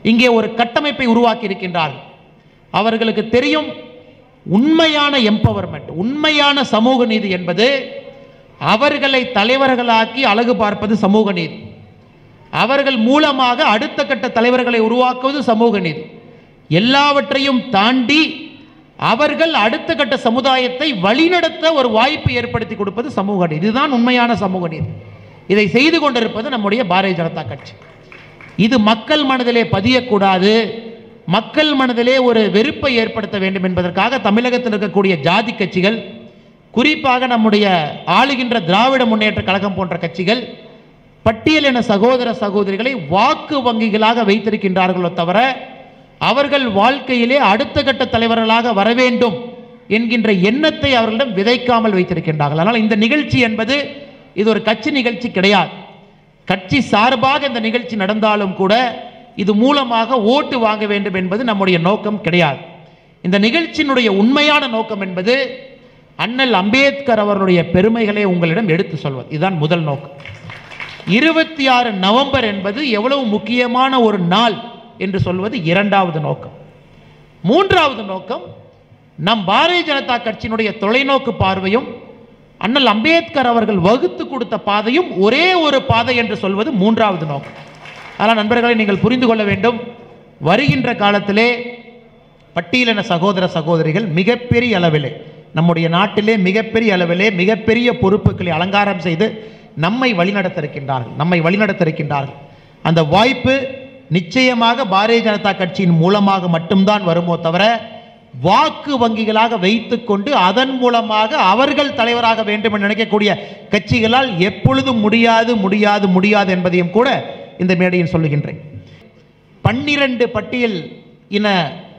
இங்கே ஒரு கட்டமைப்பை உருவாக்கி இருக்கின்றார்கள் அவர்களுக்கு தெரியும் உண்மையான எம்பவர்மெண்ட் உண்மையான சமூக நீதி என்பது அவர்களை தலைவர்களாக்கி அழகு பார்ப்பது சமூக நீதி அவர்கள் மூலமாக அடுத்த கட்ட தலைவர்களை உருவாக்குவது சமூக நீதி எல்லாவற்றையும் தாண்டி அவர்கள் அடுத்த கட்ட சமுதாயத்தை வழிநடத்த ஒரு வாய்ப்பு ஏற்படுத்தி கொடுப்பது சமூக நீதி இதுதான் உண்மையான சமூக நீதி இதை செய்து கொண்டிருப்பது நம்முடைய பாரதிய ஜனதா கட்சி இது மக்கள் மனதிலே பதியக்கூடாது மக்கள் மனதிலே ஒரு வெறுப்பை ஏற்படுத்த வேண்டும் என்பதற்காக தமிழகத்தில் இருக்கக்கூடிய ஜாதி கட்சிகள் குறிப்பாக நம்முடைய ஆளுகின்ற திராவிட முன்னேற்ற கழகம் போன்ற கட்சிகள் பட்டியலின சகோதர சகோதரிகளை வாக்கு வங்கிகளாக வைத்திருக்கின்றார்களோ தவிர அவர்கள் வாழ்க்கையிலே அடுத்த கட்ட தலைவர்களாக வர வேண்டும் என்கின்ற எண்ணத்தை அவர்களிடம் விதைக்காமல் வைத்திருக்கின்றார்கள் அதனால் இந்த நிகழ்ச்சி என்பது இது ஒரு கட்சி நிகழ்ச்சி கிடையாது கட்சி சார்பாக இந்த நிகழ்ச்சி நடந்தாலும் கூட இது மூலமாக ஓட்டு வாங்க வேண்டும் என்பது நம்முடைய நோக்கம் கிடையாது இந்த நிகழ்ச்சியினுடைய உண்மையான நோக்கம் என்பது அண்ணல் அம்பேத்கர் அவர்களுடைய பெருமைகளை உங்களிடம் எடுத்து சொல்வது இதுதான் முதல் நோக்கம் இருபத்தி ஆறு நவம்பர் என்பது எவ்வளவு முக்கியமான ஒரு நாள் என்று சொல்வது இரண்டாவது நோக்கம் மூன்றாவது நோக்கம் நம் பாரதிய ஜனதா கட்சியினுடைய தொலைநோக்கு பார்வையும் அண்ணல் அம்பேத்கர் அவர்கள் வகுத்து கொடுத்த பாதையும் ஒரே ஒரு பாதை என்று சொல்வது மூன்றாவது நோக்கம் ஆனால் நண்பர்களை நீங்கள் புரிந்து கொள்ள வேண்டும் வருகின்ற காலத்திலே பட்டியலின சகோதர சகோதரிகள் மிகப்பெரிய அளவிலே நம்முடைய நாட்டிலே மிகப்பெரிய அளவிலே மிகப்பெரிய பொறுப்புகளை அலங்காரம் செய்து நம்மை வழிநடத்த இருக்கின்றார்கள் நம்மை வழிநடத்த இருக்கின்றார்கள் அந்த வாய்ப்பு நிச்சயமாக பாரதிய ஜனதா கட்சியின் மூலமாக மட்டும்தான் வருமோ தவிர வாக்கு வங்கிகளாக வைத்துக்கொண்டு அதன் மூலமாக அவர்கள் தலைவராக வேண்டும் என்று நினைக்கக்கூடிய கட்சிகளால் எப்பொழுதும் முடியாது முடியாது முடியாது என்பதையும் கூட இந்த மேடையில் சொல்லுகின்றேன் பன்னிரண்டு பட்டியல் இன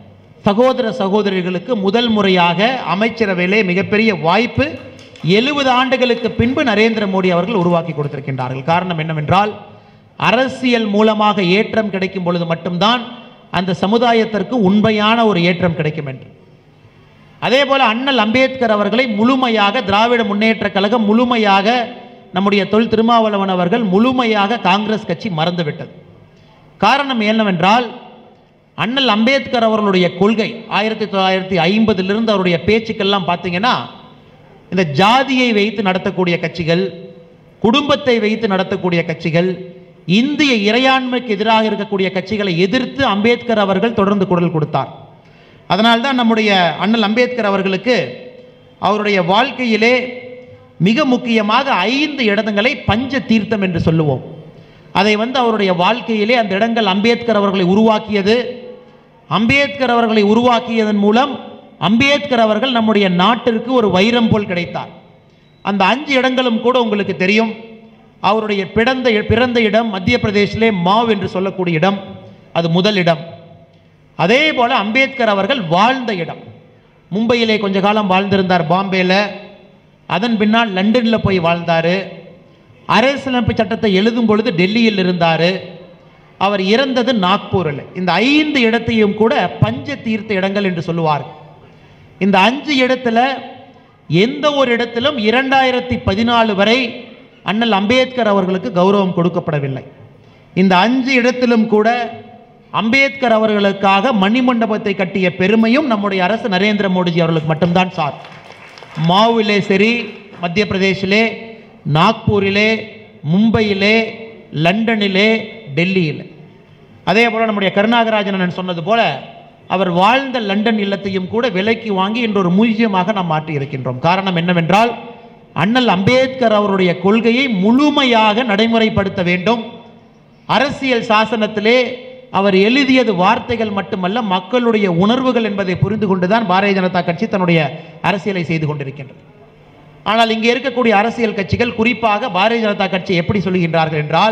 சகோதர சகோதரிகளுக்கு முதல் முறையாக அமைச்சரவையிலே மிகப்பெரிய வாய்ப்பு எழுபது ஆண்டுகளுக்கு பின்பு நரேந்திர மோடி அவர்கள் உருவாக்கி கொடுத்திருக்கின்றார்கள் காரணம் என்னவென்றால் அரசியல் மூலமாக ஏற்றம் கிடைக்கும் பொழுது மட்டும்தான் அந்த சமுதாயத்திற்கு உண்மையான ஒரு ஏற்றம் கிடைக்கும் என்று அதே போல அண்ணல் அம்பேத்கர் அவர்களை முழுமையாக திராவிட முன்னேற்ற கழகம் முழுமையாக நம்முடைய தொல் திருமாவளவன் அவர்கள் முழுமையாக காங்கிரஸ் கட்சி மறந்துவிட்டது காரணம் என்னவென்றால் அண்ணல் அம்பேத்கர் அவர்களுடைய கொள்கை ஆயிரத்தி தொள்ளாயிரத்தி ஐம்பதிலிருந்து அவருடைய பேச்சுக்கள்லாம் பார்த்தீங்கன்னா இந்த ஜாதியை வைத்து நடத்தக்கூடிய கட்சிகள் குடும்பத்தை வைத்து நடத்தக்கூடிய கட்சிகள் இந்திய இறையாண்மைக்கு எதிராக இருக்கக்கூடிய கட்சிகளை எதிர்த்து அம்பேத்கர் அவர்கள் தொடர்ந்து குரல் கொடுத்தார் அதனால்தான் நம்முடைய அண்ணல் அம்பேத்கர் அவர்களுக்கு அவருடைய வாழ்க்கையிலே மிக முக்கியமாக ஐந்து இடங்களை பஞ்ச தீர்த்தம் என்று சொல்லுவோம் அதை வந்து அவருடைய வாழ்க்கையிலே அந்த இடங்கள் அம்பேத்கர் அவர்களை உருவாக்கியது அம்பேத்கர் அவர்களை உருவாக்கியதன் மூலம் அம்பேத்கர் அவர்கள் நம்முடைய நாட்டிற்கு ஒரு வைரம் போல் கிடைத்தார் அந்த அஞ்சு இடங்களும் கூட உங்களுக்கு தெரியும் அவருடைய பிறந்த பிறந்த இடம் மத்திய பிரதேசிலே மாவ் என்று சொல்லக்கூடிய இடம் அது முதல் இடம் அதே போல அம்பேத்கர் அவர்கள் வாழ்ந்த இடம் மும்பையிலே கொஞ்ச காலம் வாழ்ந்திருந்தார் பாம்பேல அதன் பின்னால் லண்டனில் போய் வாழ்ந்தார் அரசியலமைப்பு சட்டத்தை எழுதும் பொழுது டெல்லியில் இருந்தார் அவர் இறந்தது நாக்பூரில் இந்த ஐந்து இடத்தையும் கூட பஞ்ச தீர்த்த இடங்கள் என்று சொல்லுவார் இந்த அஞ்சு இடத்துல எந்த ஒரு இடத்திலும் இரண்டாயிரத்தி பதினாலு வரை அண்ணல் அம்பேத்கர் அவர்களுக்கு கௌரவம் கொடுக்கப்படவில்லை இந்த அஞ்சு இடத்திலும் கூட அம்பேத்கர் அவர்களுக்காக மணிமண்டபத்தை கட்டிய பெருமையும் நம்முடைய அரசு நரேந்திர மோடிஜி அவர்களுக்கு மட்டும்தான் சார் மாவிலே சரி மத்திய பிரதேசிலே நாக்பூரிலே மும்பையிலே லண்டனிலே டெல்லியில் அதே போல் நம்முடைய கருணாகராஜன் அண்ணன் சொன்னது போல அவர் வாழ்ந்த லண்டன் இல்லத்தையும் கூட விலைக்கு வாங்கி இன்று ஒரு மியூசியமாக நாம் மாற்றி இருக்கின்றோம் காரணம் என்னவென்றால் அண்ணல் அம்பேத்கர் அவருடைய கொள்கையை முழுமையாக நடைமுறைப்படுத்த வேண்டும் அரசியல் சாசனத்திலே அவர் எழுதியது வார்த்தைகள் மட்டுமல்ல மக்களுடைய உணர்வுகள் என்பதை புரிந்து கொண்டுதான் பாரதிய ஜனதா கட்சி தன்னுடைய அரசியலை செய்து கொண்டிருக்கின்றது ஆனால் இங்கே இருக்கக்கூடிய அரசியல் கட்சிகள் குறிப்பாக பாரதிய ஜனதா கட்சி எப்படி சொல்லுகின்றார்கள் என்றால்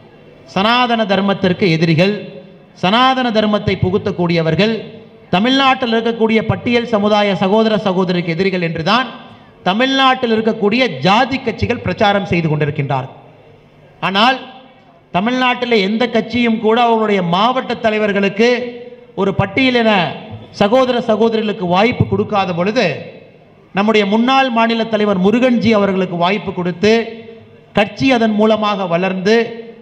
சனாதன தர்மத்திற்கு எதிரிகள் சனாதன தர்மத்தை புகுத்தக்கூடியவர்கள் தமிழ்நாட்டில் இருக்கக்கூடிய பட்டியல் சமுதாய சகோதர சகோதரிக்கு எதிரிகள் என்றுதான் தமிழ்நாட்டில் இருக்கக்கூடிய ஜாதி கட்சிகள் பிரச்சாரம் செய்து கொண்டிருக்கின்றார்கள் ஆனால் தமிழ்நாட்டில் எந்த கட்சியும் கூட அவருடைய மாவட்ட தலைவர்களுக்கு ஒரு பட்டியலின சகோதர சகோதரிகளுக்கு வாய்ப்பு கொடுக்காத பொழுது நம்முடைய முன்னாள் மாநில தலைவர் முருகன்ஜி அவர்களுக்கு வாய்ப்பு கொடுத்து கட்சி அதன் மூலமாக வளர்ந்து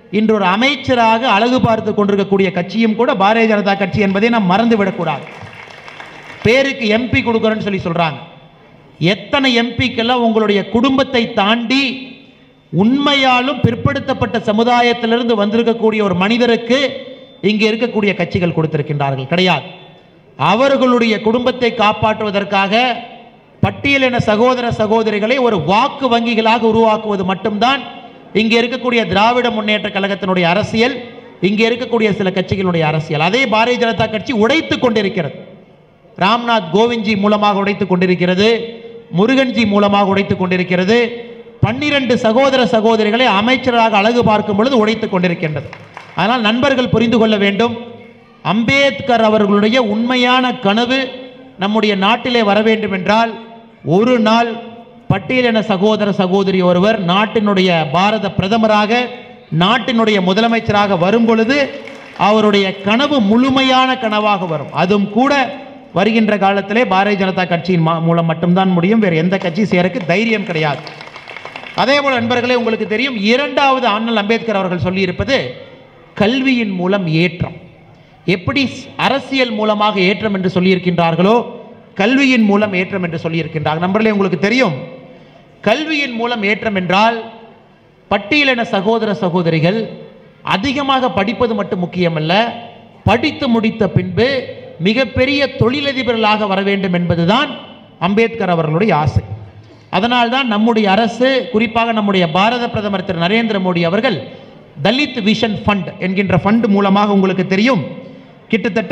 இன்று ஒரு அமைச்சராக அழகு பார்த்து கொண்டிருக்கக்கூடிய கட்சியும் கூட பாரதிய ஜனதா கட்சி என்பதை நாம் மறந்து விடக்கூடாது பேருக்கு எம்பி கொடுக்குறேன்னு சொல்லி சொல்றாங்க எத்தனை எம்பிக்கெல்லாம் உங்களுடைய குடும்பத்தை தாண்டி உண்மையாலும் பிற்படுத்தப்பட்ட சமுதாயத்திலிருந்து வந்திருக்கக்கூடிய ஒரு மனிதருக்கு இங்கே இருக்கக்கூடிய கட்சிகள் கொடுத்திருக்கின்றார்கள் கிடையாது அவர்களுடைய குடும்பத்தை காப்பாற்றுவதற்காக பட்டியலின சகோதர சகோதரிகளை ஒரு வாக்கு வங்கிகளாக உருவாக்குவது மட்டும்தான் இங்கே இருக்கக்கூடிய திராவிட முன்னேற்ற கழகத்தினுடைய அரசியல் இங்கே இருக்கக்கூடிய சில கட்சிகளுடைய அரசியல் அதே பாரதிய ஜனதா கட்சி உடைத்துக் கொண்டிருக்கிறது ராம்நாத் கோவிந்த்ஜி மூலமாக உடைத்துக் கொண்டிருக்கிறது முருகன்ஜி மூலமாக உடைத்துக் கொண்டிருக்கிறது பன்னிரண்டு சகோதர சகோதரிகளை அமைச்சராக அழகு பார்க்கும் பொழுது உடைத்துக் கொண்டிருக்கின்றது அதனால் நண்பர்கள் புரிந்து கொள்ள வேண்டும் அம்பேத்கர் அவர்களுடைய உண்மையான கனவு நம்முடைய நாட்டிலே வர வேண்டும் என்றால் ஒரு நாள் பட்டியலின சகோதர சகோதரி ஒருவர் நாட்டினுடைய பாரத பிரதமராக நாட்டினுடைய முதலமைச்சராக வரும் பொழுது அவருடைய கனவு முழுமையான கனவாக வரும் அதுவும் கூட வருகின்ற காலத்திலே பாரதிய ஜனதா கட்சியின் மா- மூலம் மட்டும்தான் முடியும் வேறு எந்த கட்சி சேரக்கு தைரியம் கிடையாது அதே போல நண்பர்களே உங்களுக்கு தெரியும் இரண்டாவது அண்ணல் அம்பேத்கர் அவர்கள் சொல்லியிருப்பது கல்வியின் மூலம் ஏற்றம் எப்படி ஸ்- அரசியல் மூலமாக ஏற்றம் என்று சொல்லியிருக்கின்றார்களோ கல்வியின் மூலம் ஏற்றம் என்று சொல்லியிருக்கின்றார்கள் நண்பர்களே உங்களுக்கு தெரியும் கல்வியின் மூலம் ஏற்றம் என்றால் பட்டியலின சகோதர சகோதரிகள் அதிகமாக படிப்பது மட்டும் முக்கியமல்ல படித்து முடித்த பின்பு மிகப்பெரிய தொழிலதிபர்களாக வர வேண்டும் என்பதுதான் அம்பேத்கர் அவர்களுடைய ஆசை அதனால்தான் நம்முடைய அரசு குறிப்பாக நம்முடைய பாரத பிரதமர் திரு நரேந்திர மோடி அவர்கள் தலித் விஷன் ஃபண்ட் என்கின்ற ஃபண்ட் மூலமாக உங்களுக்கு தெரியும் கிட்டத்தட்ட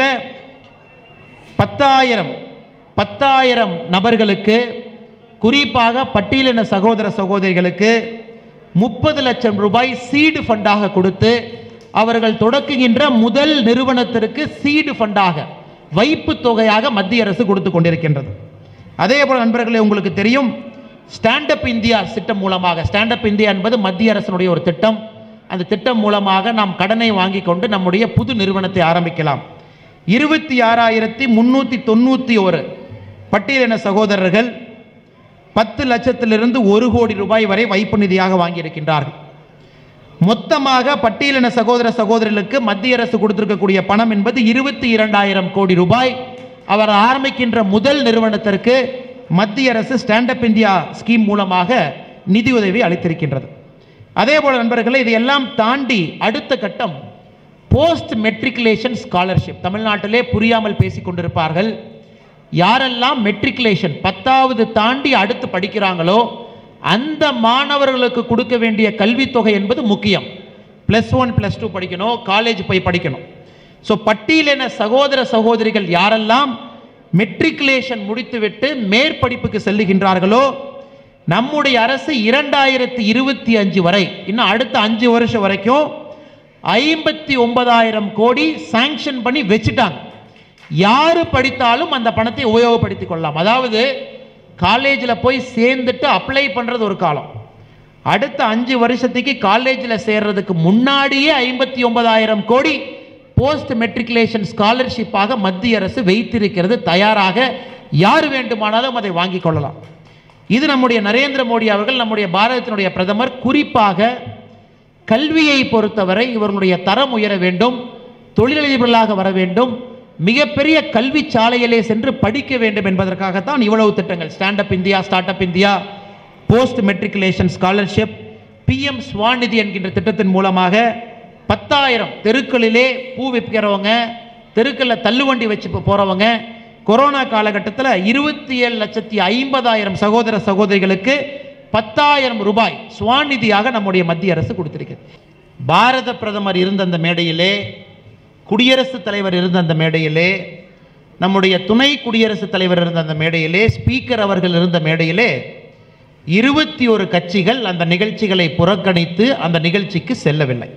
பத்தாயிரம் பத்தாயிரம் நபர்களுக்கு குறிப்பாக பட்டியலின சகோதர சகோதரிகளுக்கு முப்பது லட்சம் ரூபாய் சீடு ஃபண்டாக கொடுத்து அவர்கள் தொடக்குகின்ற முதல் நிறுவனத்திற்கு சீடு ஃபண்டாக வைப்பு தொகையாக மத்திய அரசு கொடுத்து கொண்டிருக்கின்றது அதே போல நண்பர்களே உங்களுக்கு தெரியும் ஸ்டாண்ட் அப் இந்தியா திட்டம் மூலமாக ஸ்டாண்ட் அப் இந்தியா என்பது மத்திய அரசினுடைய ஒரு திட்டம் அந்த திட்டம் மூலமாக நாம் கடனை வாங்கி கொண்டு நம்முடைய புது நிறுவனத்தை ஆரம்பிக்கலாம் இருபத்தி ஆறாயிரத்தி முன்னூற்றி தொண்ணூற்றி ஒரு பட்டியலின சகோதரர்கள் பத்து லட்சத்திலிருந்து ஒரு கோடி ரூபாய் வரை வைப்பு நிதியாக வாங்கியிருக்கின்றார்கள் மொத்தமாக பட்டியலின சகோதர சகோதரிகளுக்கு மத்திய அரசு கொடுத்திருக்கக்கூடிய பணம் என்பது இருபத்தி இரண்டாயிரம் கோடி ரூபாய் அவர் ஆரம்பிக்கின்ற முதல் நிறுவனத்திற்கு மத்திய அரசு ஸ்டாண்ட் அப் இந்தியா ஸ்கீம் மூலமாக நிதியுதவி அளித்திருக்கின்றது அதே போல நண்பர்களே இதையெல்லாம் தாண்டி அடுத்த கட்டம் போஸ்ட் மெட்ரிகுலேஷன் ஸ்காலர்ஷிப் தமிழ்நாட்டிலே புரியாமல் பேசிக் கொண்டிருப்பார்கள் யாரெல்லாம் மெட்ரிகுலேஷன் பத்தாவது தாண்டி அடுத்து படிக்கிறாங்களோ அந்த மாணவர்களுக்கு கொடுக்க வேண்டிய கல்வித்தொகை என்பது முக்கியம் ப்ளஸ் ஒன் ப்ளஸ் டூ படிக்கணும் காலேஜ் போய் படிக்கணும் ஸோ பட்டியலின சகோதர சகோதரிகள் யாரெல்லாம் மெட்ரிகுலேஷன் முடித்துவிட்டு மேற்படிப்புக்கு செல்லுகின்றார்களோ நம்முடைய அரசு இரண்டாயிரத்தி இருபத்தி அஞ்சு வரை இன்னும் அடுத்த அஞ்சு வருஷம் வரைக்கும் ஐம்பத்தி ஒன்பதாயிரம் கோடி சாங்ஷன் பண்ணி வச்சுட்டாங்க யாரு படித்தாலும் அந்த பணத்தை உபயோகப்படுத்திக் கொள்ளலாம் அதாவது காலேஜில் போய் சேர்ந்துட்டு அப்ளை பண்ணுறது ஒரு காலம் அடுத்த அஞ்சு வருஷத்துக்கு காலேஜில் சேர்றதுக்கு முன்னாடியே ஐம்பத்தி ஒன்பதாயிரம் கோடி போஸ்ட் மெட்ரிகுலேஷன் ஸ்காலர்ஷிப்பாக மத்திய அரசு வைத்திருக்கிறது தயாராக யார் வேண்டுமானாலும் அதை வாங்கிக் கொள்ளலாம் இது நம்முடைய நரேந்திர மோடி அவர்கள் நம்முடைய பாரதத்தினுடைய பிரதமர் குறிப்பாக கல்வியை பொறுத்தவரை இவர்களுடைய தரம் உயர வேண்டும் தொழிலதிபர்களாக வர வேண்டும் மிகப்பெரிய கல்வி சாலையிலே சென்று படிக்க வேண்டும் என்பதற்காகத்தான் இவ்வளவு திட்டங்கள் stand up India start up India post matriculation scholarship PM Svanidhi என்கின்ற திட்டத்தின் மூலமாக பத்தாயிரம் தெருக்களிலே பூ விற்கிறவங்க தெருக்களில் தள்ளுவண்டி வச்சு இப்போ போகிறவங்க கொரோனா காலகட்டத்தில் இருபத்தி ஏழு லட்சத்தி ஐம்பதாயிரம் சகோதர சகோதரிகளுக்கு பத்தாயிரம் ரூபாய் ஸ்வாநிதியாக நம்முடைய மத்திய அரசு கொடுத்திருக்கிறது பாரத பிரதமர் இருந்த அந்த மேடையிலே குடியரசுத் தலைவர் இருந்த அந்த மேடையிலே நம்முடைய துணை குடியரசுத் தலைவர் இருந்த அந்த மேடையிலே ஸ்பீக்கர் அவர்கள் இருந்த மேடையிலே இருபத்தி ஒரு கட்சிகள் அந்த நிகழ்ச்சிகளை புறக்கணித்து அந்த நிகழ்ச்சிக்கு செல்லவில்லை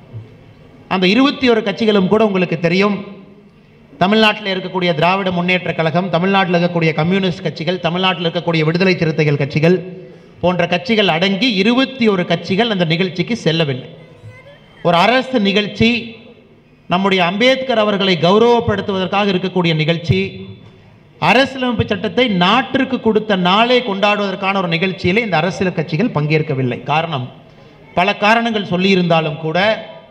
அந்த இருபத்தி ஒரு கட்சிகளும் கூட உங்களுக்கு தெரியும் தமிழ்நாட்டில் இருக்கக்கூடிய திராவிட முன்னேற்ற கழகம் தமிழ்நாட்டில் இருக்கக்கூடிய கம்யூனிஸ்ட் கட்சிகள் தமிழ்நாட்டில் இருக்கக்கூடிய விடுதலை சிறுத்தைகள் கட்சிகள் போன்ற கட்சிகள் அடங்கி இருபத்தி ஒரு கட்சிகள் அந்த நிகழ்ச்சிக்கு செல்லவில்லை ஒரு அரசு நிகழ்ச்சி நம்முடைய அம்பேத்கர் அவர்களை கௌரவப்படுத்துவதற்காக இருக்கக்கூடிய நிகழ்ச்சி அரசியலமைப்பு சட்டத்தை நாட்டிற்கு கொடுத்த நாளே கொண்டாடுவதற்கான ஒரு நிகழ்ச்சியிலே இந்த அரசியல் கட்சிகள் பங்கேற்கவில்லை காரணம் பல காரணங்கள் சொல்லியிருந்தாலும் கூட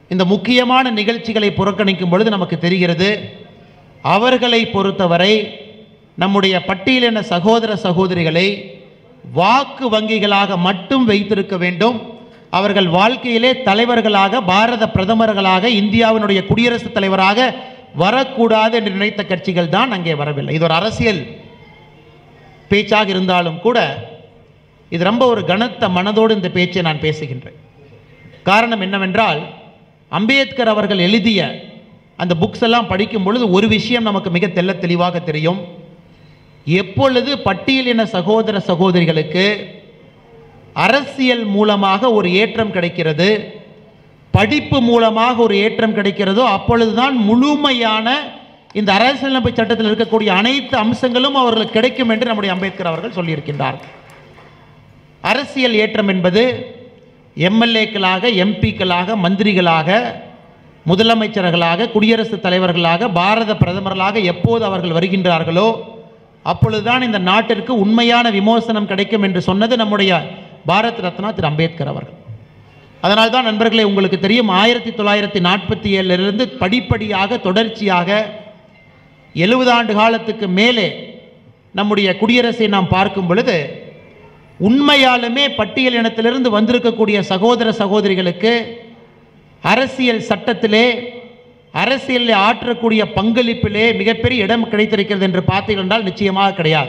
இந்த முக்கியமான நிகழ்ச்சிகளை புறக்கணிக்கும் பொழுது நமக்கு தெரிகிறது அவர்களை பொறுத்தவரை நம்முடைய பட்டியலின சகோதர சகோதரிகளை வாக்கு வங்கிகளாக மட்டும் வைத்திருக்க வேண்டும் அவர்கள் வாழ்க்கையிலே தலைவர்களாக பாரத பிரதமர்களாக இந்தியாவினுடைய குடியரசுத் தலைவராக வரக்கூடாது என்று நினைத்த கட்சிகள் தான் அங்கே வரவில்லை இது ஒரு அரசியல் பேச்சாக இருந்தாலும் கூட இது ரொம்ப ஒரு கனத்த மனதோடு இந்த பேச்சை நான் பேசுகின்றேன் காரணம் என்னவென்றால் அம்பேத்கர் அவர்கள் எழுதிய அந்த புக்ஸ் எல்லாம் படிக்கும் பொழுது ஒரு விஷயம் நமக்கு மிக தெள்ளத் தெளிவாக தெரியும் எப்பொழுது பட்டியலின சகோதர சகோதரிகளுக்கு அரசியல் மூலமாக ஒரு ஏற்றம் கிடைக்கிறது படிப்பு மூலமாக ஒரு ஏற்றம் கிடைக்கிறதோ அப்பொழுதுதான் முழுமையான இந்த அரசியலமைப்பு சட்டத்தில் இருக்கக்கூடிய அனைத்து அம்சங்களும் அவர்களுக்கு கிடைக்கும் என்று நம்முடைய அம்பேத்கர் அவர்கள் சொல்லியிருக்கின்றார் அரசியல் ஏற்றம் என்பது எம்எல்ஏக்களாக எம்பிக்களாக மந்திரிகளாக முதலமைச்சர்களாக குடியரசுத் தலைவர்களாக பாரத பிரதமர்களாக எப்போது அவர்கள் வருகின்றார்களோ அப்பொழுதுதான் இந்த நாட்டிற்கு உண்மையான விமோசனம் கிடைக்கும் என்று சொன்னது நம்முடைய பாரத் ரத்னா திரு அம்பேத்கர் அவர்கள் அதனால் தான் நண்பர்களே உங்களுக்கு தெரியும் ஆயிரத்தி தொள்ளாயிரத்தி நாற்பத்தி ஏழிலிருந்து படிப்படியாக தொடர்ச்சியாக எழுபது ஆண்டு காலத்துக்கு மேலே நம்முடைய குடியரசை நாம் பார்க்கும் பொழுது உண்மையாலுமே பட்டியல் இனத்திலிருந்து வந்திருக்கக்கூடிய சகோதர சகோதரிகளுக்கு அரசியல் சட்டத்திலே அரசியலில் ஆற்றக்கூடிய பங்களிப்பிலே மிகப்பெரிய இடம் கிடைத்திருக்கிறது என்று பார்த்தீர்கள் என்றால் நிச்சயமாக கிடையாது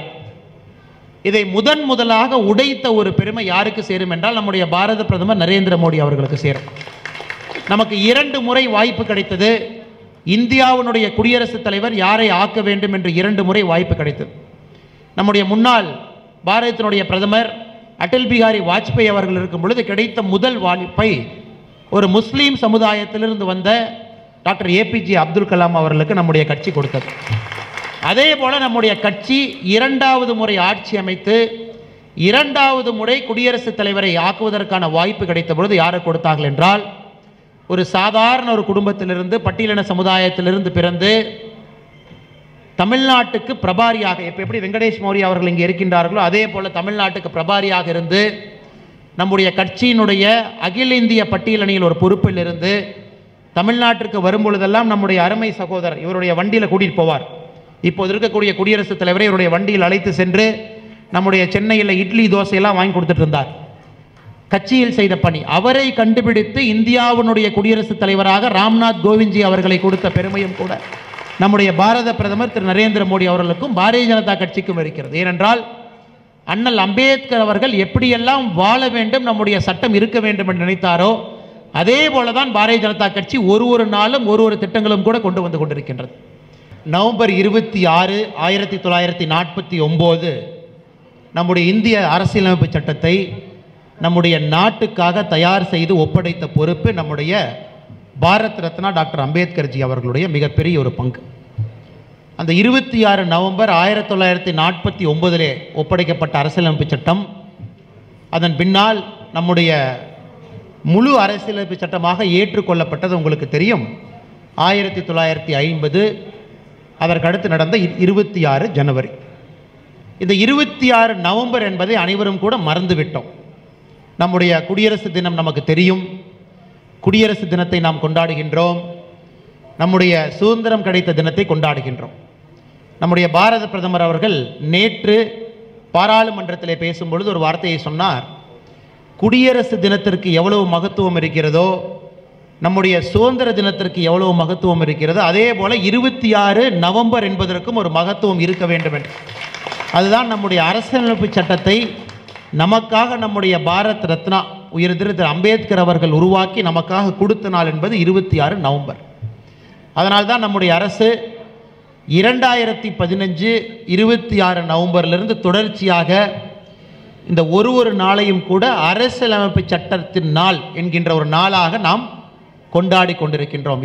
இதை முதன் முதலாக உடைத்த ஒரு பெருமை யாருக்கு சேரும் என்றால் நம்முடைய பாரத பிரதமர் நரேந்திர மோடி அவர்களுக்கு சேரும் நமக்கு இரண்டு முறை வாய்ப்பு கிடைத்தது இந்தியாவினுடைய குடியரசுத் தலைவர் யாரை ஆக்க வேண்டும் என்று இரண்டு முறை வாய்ப்பு கிடைத்தது நம்முடைய முன்னாள் பாரதத்தினுடைய பிரதமர் அடல் பிகாரி வாஜ்பாய் அவர்கள் இருக்கும் பொழுது கிடைத்த முதல் வாய்ப்பை ஒரு முஸ்லீம் சமுதாயத்திலிருந்து வந்த டாக்டர் ஏபிஜே அப்துல் கலாம் அவர்களுக்கு நம்முடைய கட்சி கொடுத்தது அதே போல நம்முடைய கட்சி இரண்டாவது முறை ஆட்சி அமைத்து இரண்டாவது முறை குடியரசுத் தலைவரை ஆக்குவதற்கான வாய்ப்பு கிடைத்த பொழுது யாரை கொடுத்தார்கள் என்றால் ஒரு சாதாரண ஒரு குடும்பத்திலிருந்து பட்டியலின சமுதாயத்திலிருந்து பிறந்து தமிழ்நாட்டுக்கு பிரபாரியாக இப்போ எப்படி வெங்கடேஷ் மௌரி அவர்கள் இங்கே இருக்கின்றார்களோ அதே போல தமிழ்நாட்டுக்கு பிரபாரியாக இருந்து நம்முடைய கட்சியினுடைய அகில இந்திய பட்டியலணியில் ஒரு பொறுப்பில் இருந்து தமிழ்நாட்டிற்கு வரும் பொழுதெல்லாம் நம்முடைய அருமை சகோதரர் இவருடைய வண்டியில் கூட்டிகிட்டு போவார் இப்போது இருக்கக்கூடிய குடியரசுத் தலைவரை இவருடைய வண்டியில் அழைத்து சென்று நம்முடைய சென்னையில் இட்லி தோசையெல்லாம் வாங்கி கொடுத்துட்டு இருந்தார் கட்சியில் செய்த பணி அவரை கண்டுபிடித்து இந்தியாவினுடைய குடியரசுத் தலைவராக ராம்நாத் கோவிந்த்ஜி அவர்களை கொடுத்த பெருமையும் கூட நம்முடைய பாரத பிரதமர் திரு நரேந்திர மோடி அவர்களுக்கும் பாரதிய ஜனதா கட்சிக்கும் இருக்கிறது ஏனென்றால் அண்ணல் அம்பேத்கர் அவர்கள் எப்படியெல்லாம் வாழ வேண்டும் நம்முடைய சட்டம் இருக்க வேண்டும் என்று நினைத்தாரோ அதே போல தான் பாரதிய ஜனதா கட்சி ஒரு ஒரு நாளும் ஒரு ஒரு திட்டங்களும் கூட கொண்டு வந்து கொண்டிருக்கின்றது நவம்பர் இருபத்தி ஆறு ஆயிரத்தி தொள்ளாயிரத்தி நாற்பத்தி ஒம்பது நம்முடைய இந்திய அரசியலமைப்பு சட்டத்தை நம்முடைய நாட்டுக்காக தயார் செய்து ஒப்படைத்த பொறுப்பு நம்முடைய பாரத் ரத்னா டாக்டர் அம்பேத்கர்ஜி அவர்களுடைய மிகப்பெரிய ஒரு பங்கு அந்த இருபத்தி ஆறு நவம்பர் ஆயிரத்தி தொள்ளாயிரத்தி நாற்பத்தி ஒன்பதிலே ஒப்படைக்கப்பட்ட அரசியலமைப்பு சட்டம் அதன் பின்னால் நம்முடைய முழு அரசியலமைப்பு சட்டமாக ஏற்றுக்கொள்ளப்பட்டது உங்களுக்கு தெரியும் ஆயிரத்தி தொள்ளாயிரத்தி ஐம்பது அதற்கு அடுத்து நடந்த இ- இருபத்தி ஆறு ஜனவரி இந்த இருபத்தி ஆறு நவம்பர் என்பதை அனைவரும் கூட மறந்துவிட்டோம் நம்முடைய குடியரசு தினம் நமக்கு தெரியும் குடியரசு தினத்தை நாம் கொண்டாடுகின்றோம் நம்முடைய சுதந்திரம் கிடைத்த தினத்தை கொண்டாடுகின்றோம் நம்முடைய பாரத பிரதமர் அவர்கள் நேற்று பாராளுமன்றத்திலே பேசும்பொழுது ஒரு வார்த்தையை சொன்னார் குடியரசு தினத்திற்கு எவ்வளவு மகத்துவம் இருக்கிறதோ நம்முடைய சுதந்திர தினத்திற்கு எவ்வளவு மகத்துவம் இருக்கிறதோ அதே போல இருபத்தி ஆறு நவம்பர் என்பதற்கும் ஒரு மகத்துவம் இருக்க வேண்டும் என்று அதுதான் நம்முடைய அரசியலமைப்பு சட்டத்தை நமக்காக நம்முடைய பாரத் ரத்னா உயர் திரு திரு அம்பேத்கர் அவர்கள் உருவாக்கி நமக்காக கொடுத்த நாள் என்பது இருபத்தி ஆறு நவம்பர் அதனால்தான் நம்முடைய அரசு இரண்டாயிரத்தி பதினஞ்சு இருபத்தி ஆறு நவம்பர்லேருந்து தொடர்ச்சியாக இந்த ஒரு ஒரு நாளையும் கூட அரசியலமைப்பு சட்டத்தின் நாள் என்கின்ற ஒரு நாளாக நாம் கொண்டாடி கொண்டிருக்கின்றோம்